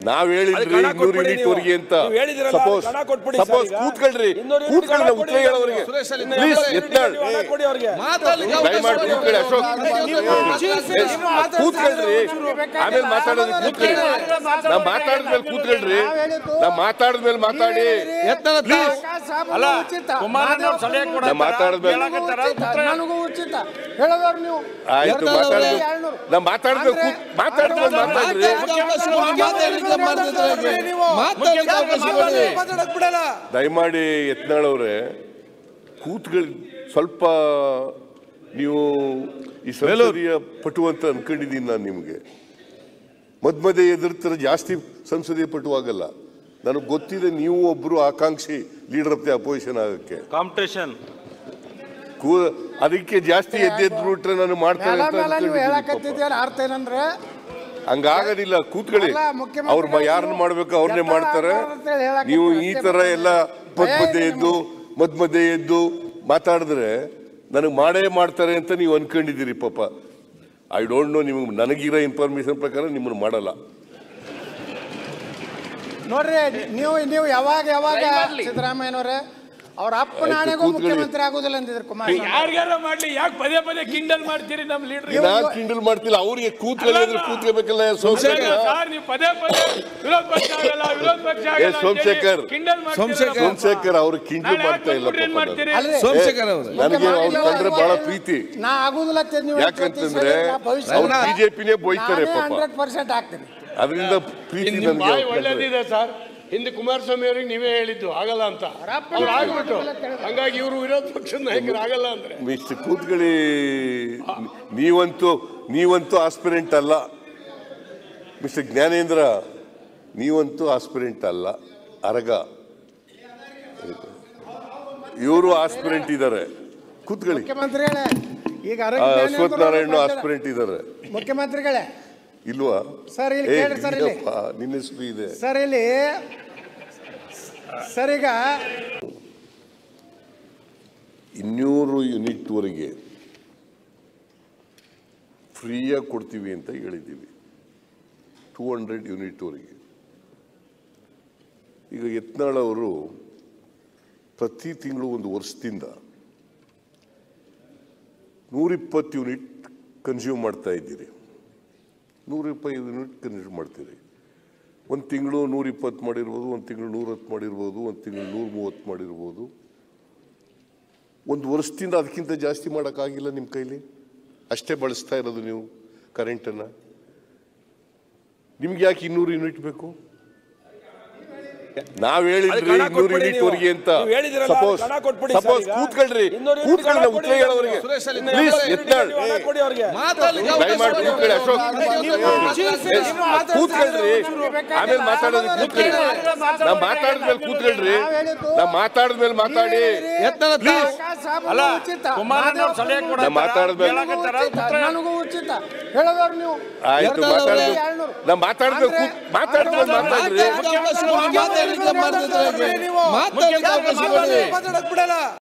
ನಾವ್ ಹೇಳಿದ್ರಿ ಅದಕ್ಕೆ ಹಣ ಇನ್ನೂರು ಕೊಟ್ಬಿಡಿ ಯೂನಿಟ್ ನೀವು. ವರೆಗೆ ಅಂತ ನೀವು ಹೇಳಿದ್ರಲ್ಲ, ಸಪೋಸ್ ಹಣ ಕೊಟ್ಬಿಡಿ ಸಪೋಸ್ ಸರ್ ಈಗ. ಕೂತ್ಕೊಳ್ರಿ ಇನ್ನೂರು ಯೂನಿಟ್ ಕೂತ್ಕೊಳ್ಳಿ ಹಣ ನಾವು ಉತ್ತರ ಕೊಡಿ ಹೇಳೋರಿಗೆ ಸುರೇಶ್ ಅಲ್ಲಿ ಪ್ಲೀಸ್ ಇನ್ನೂರು ಎತ್ತಾಳ್ ಹಣ ಕೊಡಿ ಅವ್ರಿಗೆ ದಯಮಾಡಿ ಕೂತ್ಕೊಳ್ಳಿ ಅಶೋಕ್ ಕೂತ್ಕೊಳ್ರಿ ಆಮೇಲೆ ಮಾತಾಡೋದು ಕೂತ್ಕೊಳ್ಳಿ ನಾ ಮಾತಾಡಿದ್ಮೇಲೆ ಕೂತ್ಕೊಳ್ರಿ ನಾ ಮಾತಾಡಿದ್ಮೇಲೆ ಮಾತಾಡಿ ಪ್ಲೀಸ್ ಅಲ್ಲ ಕುಮಾರಣ್ಣವ್ರು ಸಲಹೆ ಕೊಡ ನಾ ಮಾತಾಡಿದ್ಮೇಲೆ ನನಗೂ ಉಚಿತ ಹೇಳೋದವ್ರು ನೀವು ಆಯ್ತು ಮಾತಾಡಿದ್ಮೇಲೆ ನಾ ಮಾತಾಡಿದ್ಮೇಲೆ ಕೂತ್ ಮಾತಾಡಿದ್ಮೇಲೆ ಮಾತಾಡ್ರಿ ದಯಮಾಡಿ ಯತ್ನಾಳ್ ಅವರೇ ಕೂತ್ಗಳು ಸ್ವಲ್ಪ ನೀವು ಈ ಸಂಸದೀಯ ಪಟು ಅಂತ ಅನ್ಕೊಂಡಿದ್ದೀನಿ ನಾನು ನಿಮಗೆ ಮಧ್ಯ ಮಧ್ಯೆ ಎದುರ್ತಾರೆ ಜಾಸ್ತಿ ಸಂಸದೀಯ ಪಟು ಆಗಲ್ಲ ನನಗೆ ಗೊತ್ತಿದೆ ನೀವು ಒಬ್ರು ಆಕಾಂಕ್ಷಿ ಲೀಡರ್ ಆಫ್ ದಿ ಅಪೋಸಿಷನ್ ಆಗಕ್ಕೆ ಕಾಂಪಿಟೇಷನ್ ಕೂ ಅದಕ್ಕೆ ಜಾಸ್ತಿ ಎದ್ದೆದ್ದು ಬಿಟ್ರೆ ನಾನು ಮಾಡ್ತೇನೆ ಮೇಲ ಅಂತ ಮೇಲ ನೀವು ಅನ್ಕೊಂಡಿದ್ದೀನಿ ಪಾಪ. ಹೇಳಕತ್ತಿದ್ದೀರ ಅರ್ಥ ಏನಂದ್ರೆ ಹಂಗಾಗೋದಿಲ್ಲ ಕೂತ್ಕೊಳ್ಳಿ ಅಲ್ಲ, ಮುಖ್ಯಮಂತ್ರಿಗಳು ಅವ್ರು ಯಾರನ್ನ ಮಾಡ್ಬೇಕು ಅವ್ರನ್ನೇ ಎತ್ತಾಳ ಮಾಡ್ತಾರೆ ಆಗ್ಬಾರ್ದು ಅಂತೇಳಿ ಹೇಳಕ್ಕೆ ನೀವು ಈ ಅಷ್ಟೇ ತರ ಎಲ್ಲ ಮದ್ ಭಯ ಮಧ್ಯೆ ಇದೆ ಎದ್ದು ಮದ್ ಮಧ್ಯೆ ಎದ್ದು ಮಾತಾಡಿದ್ರೆ ನನಗೆ ಮಾಡೇ ಮಾಡ್ತಾರೆ ಅಂತ ನೀವು ಅನ್ಕೊಂಡಿದ್ದೀರಿ ಪಾಪ ಐ ಡೋಂಟ್ ನೋ ನಿಮ್ಗೆ ನನಗಿರೋ ಇನ್ಫಾರ್ಮೇಶನ್ ಪ್ರಕಾರ ನಿಮ್ಮನ್ನು ಮಾಡಲ್ಲ ನೋಡ್ರಿ ನೀವು ನೀವು ಯಾವಾಗ ಯಾವಾಗ ಸಿದ್ದರಾಮಯ್ಯನವರೇ ಅವ್ರ ಅಪ್ಪನ ಆಯ್ತು, ಆಣೆಗೂ ಕೂತ್ಕೊಳ್ಳಿ. ಮುಖ್ಯಮಂತ್ರಿ ಆಗೋದಿಲ್ಲ ಅಂದಿದ್ರು ಕುಮಾರಸ್ವಾಮಿ ಯಾರಿಗಾರ ಮಾಡ್ಲಿ ಯಾಕೆ ಪದೇ ಪದೇ ಕಿಂಡಲ್ ಮಾಡ್ತೀರಿ ನಮ್ ಲೀಡರ್ ನಾನು ಕಿಂಡಲ್ ಮಾಡ್ತಿಲ್ಲ ಅವ್ರಿಗೆ ಕೂತ್ಕೊಳ್ಳಿ ಅಂದ್ರೆ ಕೂತ್ಕೋಬೇಕಲ್ಲ ಸೋಮಶೇಖರ್ ಸರ್ ನೀವು ಪದೇ ಪದೇ ವಿರೋಧ ಪಕ್ಷ ಆಗಲ್ಲ ವಿರೋಧ ಪಕ್ಷ ಏ, ಸೋಮಶೇಖರ್. ಕಿಂಡಲ್ ಸೋಮಶೇಖರ್ ಅವ್ರು ಕಿಂಡಲ್ ಮಾಡ್ತಾ ಇಲ್ಲ ಏನ್ ಪಾಪ ಮಾಡ್ತೀರಿ ಅಲ್ರಿ ಸೋಮಶೇಖರ್ ಅವರು ನನಗೆ ಅವ್ರು ಕಂಡ್ರೆ ಬಹಳ ಪ್ರೀತಿ ನಾ ಆಗುದಿಲ್ಲ ಅಂತ ನೀವು ಯಾಕಂತಂದ್ರೆ ಅವ್ರು ಬಿಜೆಪಿನೇ ಬೋಯ್ತಾರೆ ಪಾಪ ಹಂಡ್ರೆಡ್ ಪರ್ಸೆಂಟ್ ಆಗ್ತೀನಿ ಅದರಿಂದ ಪ್ರೀತಿ ನಿಮ್ ನನಗೆ ಬಾಯಿ ಅವ್ರ ಕಂಡ್ರೆ. ಒಳ್ಳೇದಿದೆ ಸರ್ ಹಿಂದೆ ಕುಮಾರಸ್ವಾಮಿ ಅವ್ರಿಗೆ ನೀವೇ ಹೇಳಿದ್ದು ಆಗಲ್ಲ ಅಂತ ಅವ್ರು ಆಗ್ಬಿಟ್ಟು ಹಂಗಾಗಿ ಇವರು ವಿರೋಧ ಪಕ್ಷದ ನಾಯಕರು ಆಗಲ್ಲ ಅಂದ್ರೆ ಮಿಸ್ಟರ್ ಕೂತ್ಕೊಳ್ಳಿ ನೀವಂತೂ ನೀವಂತೂ ಆಸ್ಪಿರೆಂಟ್ ಅಲ್ಲ ಮಿಸ್ಟರ್ ಜ್ಞಾನೇಂದ್ರ ನೀವಂತೂ ಆಸ್ಪಿರೆಂಟ್ ಅಲ್ಲ ಅರಗ ಇವರು ಆಸ್ಪಿರೆಂಟ್ ಇದ್ದಾರೆ ಕೂತ್ಕೊಳ್ಳಿ ಮುಖ್ಯಮಂತ್ರಿಗಳೇ ಈಗ ಆ, ಆರೋಗ್ಯ ಜ್ಞಾನೇಂದ್ರ ಅಶ್ವಥ್ ನಾರಾಯಣ ಅವರು ಆಸ್ಪಿರೆಂಟ್ ಇದ್ದಾರೆ ಮುಖ್ಯಮಂತ್ರಿಗಳೇ ಇಲ್ವಾ ಸರ್, ಇಲ್ಲಿ ಏ, ಕೇಳ್ರಿ ಸರ್, ಇಲ್ಲಿ. ಇಲ್ಲಪ್ಪ, ನಿನ್ನ ಹೆಸರು ಇದೆ ಸರ್ ಇಲ್ಲಿ ಸರ್ ಈಗ ಇನ್ನೂರು ಯೂನಿಟ್ವರೆಗೆ ಫ್ರೀಯಾಗಿ ಕೊಡ್ತೀವಿ ಅಂತ ಹೇಳಿದ್ದೀವಿ ಟೂ ಹಂಡ್ರೆಡ್ ಯೂನಿಟ್ವರೆಗೆ ಈಗ ಯತ್ನಾಳ್ ಅವರು ಪ್ರತಿ ತಿಂಗಳು ಒಂದು ವರ್ಷದಿಂದ ನೂರಿಪ್ಪತ್ತು ಯೂನಿಟ್ ಕನ್ಸ್ಯೂಮ್ ಮಾಡ್ತಾ ಇದ್ದೀರಿ ನೂರಿಪ್ಪತ್ತು ಯೂನಿಟ್ ಕನ್ಸ್ಯೂಮ್ ಮಾಡ್ತೀರಿ ಒಂದು ತಿಂಗಳು ನೂರಿಪ್ಪತ್ತು ಮಾಡಿರ್ಬೋದು ಒಂದು ತಿಂಗಳು ನೂರತ್ತು ಮಾಡಿರ್ಬೋದು ಒಂದು ತಿಂಗಳು ನೂರ ಮೂವತ್ತು ಮಾಡಿರ್ಬೋದು ಒಂದು ವರ್ಷದಿಂದ ಅದಕ್ಕಿಂತ ಜಾಸ್ತಿ ಮಾಡೋಕ್ಕಾಗಿಲ್ಲ ನಿಮ್ಮ ಕೈಲಿ ಅಷ್ಟೇ ಬಳಸ್ತಾ ಇರೋದು ನೀವು ಕರೆಂಟನ್ನು ನಿಮ್ಗೆ ಯಾಕೆ ಇನ್ನೂರು ಯೂನಿಟ್ ಬೇಕು ನಾವ್ ಹೇಳಿದ್ರಿ ಅದಕ್ಕೆ ಹಣ ಇನ್ನೂರು ಕೊಟ್ಬಿಡಿ ಯೂನಿಟ್ ನೀವು. ವರೆಗೆ ಅಂತ ನೀವು ಹೇಳಿದ್ರಲ್ಲ, ಸಪೋಸ್ ಅದಕ್ಕೆ ಹಣ ಕೊಟ್ಬಿಡಿ ಸರ್ ಸಪೋಸ್ ಈಗ. ಕೂತ್ಕೊಳ್ರಿ ಇನ್ನೂರು ಯೂನಿಟ್ ಕೂತ್ಕೊಳ್ಳಿ ಹಣ ನಾವು ಉತ್ತರ ಕೊಡಿ ಹೇಳೋರಿಗೆ ಸುರೇಶ್ ಅಲ್ಲಿ ಪ್ಲೀಸ್ ಎತ್ತಾಳ್ ಹಣ ಕೊಡಿ ಅವ್ರಿಗೆ ದಯಮಾಡಿ ಕೂತ್ಕೊಳ್ಳಿ ಅಶೋಕ್ ಕೂತ್ಕೊಳ್ರಿ ಆಮೇಲೆ ಮಾತಾಡೋದು ಕೂತ್ಕೊಳ್ಳಿ ನಾ ಮಾತಾಡಿದ್ಮೇಲೆ ಕೂತ್ಕೊಳ್ರಿ ನಾ ಮಾತಾಡಿದ್ಮೇಲೆ ಮಾತಾಡಿ ಪ್ಲೀಸ್ ಅಲ್ಲ ಉಚಿತ ಕುಮಾರಣ್ಣವ್ರು ಸಲಹೆ ಕೊಡ ನಾ ಮಾತಾಡಿದ್ಮೇಲೆ ನನಗೂ ಉಚಿತ ಹೇಳೋದವ್ರು ನೀವು ಆಯ್ತು ಮಾತಾಡಿದ್ಮೇಲೆ ನಾ ಮಾತಾಡಿದ್ಮೇಲೆ ಕೂತ್ ಮಾತಾಡಿದ್ಮೇಲೆ ಮಾತಾಡ್ರಿ ಮಾತಾಡ್ಲಿಕ್ಕೆ ಮಾಡ್ತಿದ್ರೆ ಬಿಡಲ್ಲ